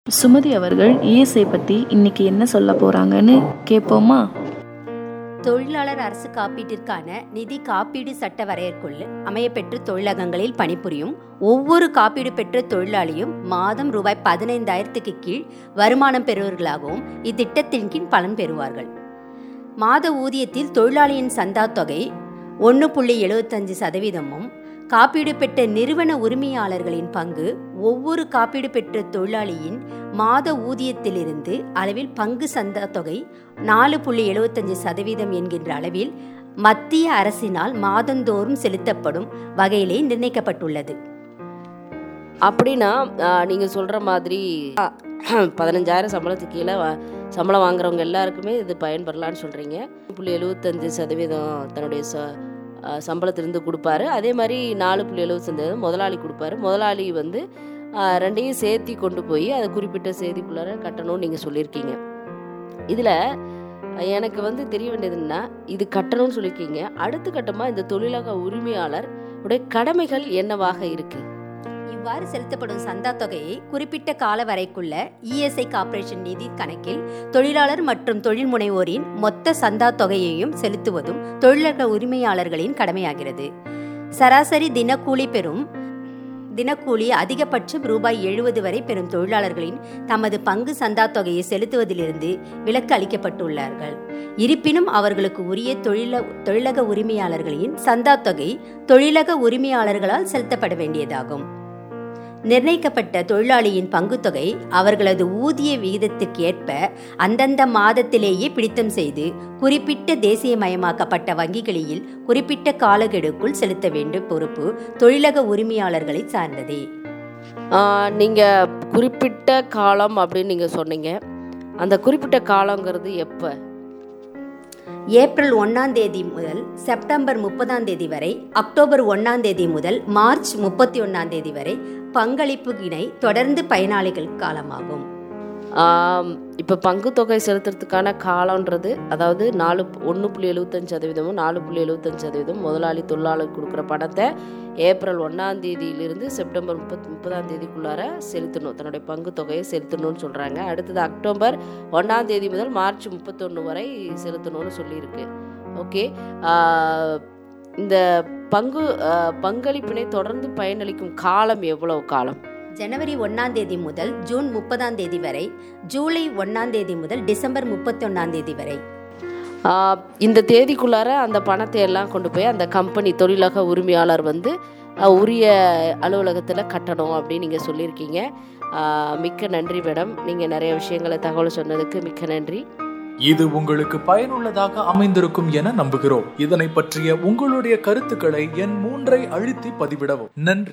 சுமதி அவர்கள் இஎஸ்ஐ பற்றி இன்னைக்கு என்ன சொல்ல போகிறாங்கன்னு கேட்போமா தொழிலாளர் அரசு காப்பீட்டிற்கான நிதி காப்பீடு சட்ட வரையறைக்குள் அமையப்பெற்ற தொழிலகங்களில் பணிபுரியும் ஒவ்வொரு காப்பீடு பெற்ற தொழிலாளியும் மாதம் ரூபாய் பதினைந்தாயிரத்துக்கு கீழ் வருமானம் பெறுவர்களாகவும் இத்திட்டத்தின் கீழ் பலன் பெறுவார்கள் மாத ஊதியத்தில் தொழிலாளியின் சந்தா தொகை ஒன்று புள்ளி எழுபத்தஞ்சு சதவீதமும் காப்பீடு பெற்ற நிறுவன உரிமையாளர்களின் பங்கு ஒவ்வொரு காப்பீடு பெற்ற தொழிலாளியின் மாத ஊதியத்திலிருந்து அளவில் பங்கு சந்தா தொகை நாலு புள்ளி எழுபத்தஞ்சு சதவீதம் என்கின்ற அளவில் மத்திய அரசினால் மாதந்தோறும் செலுத்தப்படும் வகையிலே நிர்ணயிக்கப்பட்டுள்ளது அப்படின்னா ஆஹ், நீங்க சொல்ற மாதிரி பதினஞ்சாயிரம் சம்பளத்துக்கு கீழே வ- சம்பளம் வாங்குறவங்க எல்லாருக்குமே இது பயன்பெறலான்னு சொல்றீங்க புள்ளி எழுபத்தஞ்சு சதவீதம் தன்னுடைய ச ஆஹ், சம்பளத்திலிருந்து கொடுப்பாரு அதே மாதிரி நாலு புள்ளி எழுபத்தஞ்சு முதலாளி கொடுப்பாரு முதலாளி வந்து ஆஹ், ரெண்டையும் சேர்த்தி கொண்டு போய் அதை குறிப்பிட்ட செய்திக்குள்ளார கட்டணும்னு நீங்கள் சொல்லியிருக்கீங்க இதில் எனக்கு வந்து தெரிய வேண்டியதுன்னா இது கட்டணும்னு சொல்லியிருக்கீங்க அடுத்த கட்டமாக இந்த தொழிலக உரிமையாளர் உடைய கடமைகள் என்னவாக இருக்குது இவ்வாறு செலுத்தப்படும் சந்தா தொகையை குறிப்பிட்ட கால வரைக்குள்ள இஎஸ்ஐ கார்ப்பரேஷன் நிதி கணக்கில் தொழிலாளர் மற்றும் தொழில் முனைவோரின் மொத்த சந்தா தொகையையும் செலுத்துவதும் தொழிலக உரிமையாளர்களின் கடமையாகிறது சராசரி தினக்கூலி பெறும் தினக்கூலி அதிகபட்சம் ரூபாய் எழுபது வரை பெறும் தொழிலாளர்களின் தமது பங்கு சந்தா தொகையை செலுத்துவதிலிருந்து விலக்கு அளிக்கப்பட்டுள்ளார்கள் இருப்பினும் அவர்களுக்கு உரிய தொழில தொழிலக உரிமையாளர்களின் சந்தா தொகை தொழிலக உரிமையாளர்களால் செலுத்தப்பட வேண்டியதாகும் நிர்ணயிக்கப்பட்ட தொழிலாளியின் பங்குத்தொகை அவர்களது ஊதிய விகிதத்திற்கு ஏற்ப அந்தந்த மாதத்திலேயே பிடித்தம் செய்து குறிப்பிட்ட தேசியமயமாக்கப்பட்ட வங்கிகளில் குறிப்பிட்ட காலக்கெடுக்குள் செலுத்த வேண்டிய பொறுப்பு தொழிலக உரிமையாளர்களை சார்ந்ததே நீங்கள் குறிப்பிட்ட காலம் அப்படின்னு நீங்கள் சொன்னீங்க அந்த குறிப்பிட்ட காலங்கிறது எப்போ ஏப்ரல் ஒன்னாம் தேதி முதல் செப்டம்பர் முப்பதாம் தேதி வரை அக்டோபர் ஒன்னாம் தேதி முதல் மார்ச் முப்பத்தி ஒன்னாம் தேதி வரை பங்களிப்பு இணை தொடர்ந்து பயனாளிகள் காலமாகும் இப்போ பங்குத்தொகை செலுத்துறதுக்கான காலன்றது அதாவது நாலு ஒன்று புள்ளி எழுபத்தஞ்சு சதவீதமும் நாலு புள்ளி எழுபத்தஞ்சு சதவீதம் முதலாளி தொழிலாளர் கொடுக்குற பணத்தை ஏப்ரல் ஒன்றாம் தேதியிலிருந்து செப்டம்பர் முப்பத் முப்பதாம் தேதிக்குள்ளார செலுத்தணும் தன்னுடைய பங்கு தொகையை செலுத்தணும்னு சொல்கிறாங்க அடுத்தது அக்டோபர் ஒன்றாம் தேதி முதல் மார்ச் முப்பத்தொன்று வரை செலுத்தணும்னு சொல்லியிருக்கு ஓகே இந்த பங்கு ஆ, பங்களிப்பினை தொடர்ந்து பயனளிக்கும் காலம் எவ்வளவு காலம் ஜனவரி ஒன்னாம் தேதி முதல் ஜூன் முப்பதாம் தேதி வரை ஜூலை ஒன்னாம் தேதி முதல் டிசம்பர் முப்பத்தி ஒன்னாம் தேதி வரை ஆஹ் இந்த தேதிக்குள்ளார அந்த பணத்தை எல்லாம் கொண்டு போய் அந்த கம்பெனி தொழிலக உரிமையாளர் வந்து ஆஹ் உரிய அலுவலகத்தில் கட்டணும் அப்படின்னு நீங்கள் சொல்லியிருக்கீங்க ஆஹ் மிக்க நன்றி மேடம் நீங்கள் நிறைய விஷயங்களை தகவல் சொன்னதுக்கு மிக்க நன்றி இது உங்களுக்கு பயனுள்ளதாக அமைந்திருக்கும் என நம்புகிறோம் இதனை பற்றிய உங்களுடைய கருத்துக்களை என் மூன்றை அழுத்தி பதிவிடவும் நன்றி